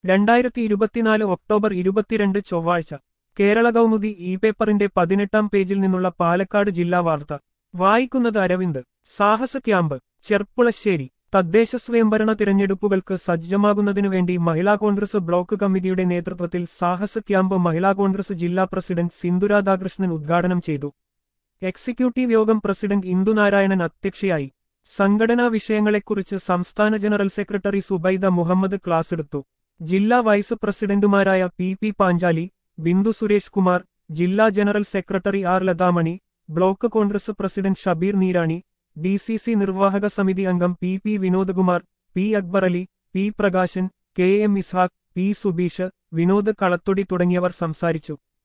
രണ്ടായിരത്തി ഇരുപത്തിനാല് ഒക്ടോബർ ഇരുപത്തിരണ്ട് ചൊവ്വാഴ്ച കേരള കൗമുദി ഇ പേപ്പറിന്റെ പതിനെട്ടാം പേജിൽ നിന്നുള്ള പാലക്കാട് ജില്ലാ വാർത്ത വായിക്കുന്നത് അരവിന്ദ് സാഹസ ക്യാമ്പ് ചെർപ്പുളശ്ശേരി തദ്ദേശ സ്വയംഭരണ തിരഞ്ഞെടുപ്പുകൾക്ക് സജ്ജമാകുന്നതിനുവേണ്ടി മഹിളാ കോൺഗ്രസ് ബ്ലോക്ക് കമ്മിറ്റിയുടെ നേതൃത്വത്തിൽ സാഹസ ക്യാമ്പ് മഹിളാ കോൺഗ്രസ് ജില്ലാ പ്രസിഡന്റ് സിന്ധു രാധാകൃഷ്ണൻ ഉദ്ഘാടനം ചെയ്തു എക്സിക്യൂട്ടീവ് യോഗം പ്രസിഡന്റ് ഇന്ദുനാരായണൻ അധ്യക്ഷയായി സംഘടനാ വിഷയങ്ങളെക്കുറിച്ച് സംസ്ഥാന general secretary Subaida Muhammad class എടുത്തു ജില്ലാ വൈസ് പ്രസിഡന്റുമാരായ പി പി പാഞ്ചാലി ബിന്ദു സുരേഷ് കുമാർ ജില്ലാ general secretary R Lathamani block Congress president Shabeer Neerani D C C നിർവാഹക സമിതി അംഗം P P Vinodkumar P Akbar Ali P Prakashan K M Ishaq P Subeesh Vinod Kalathody തുടങ്ങിയവർ സംസാരിച്ചു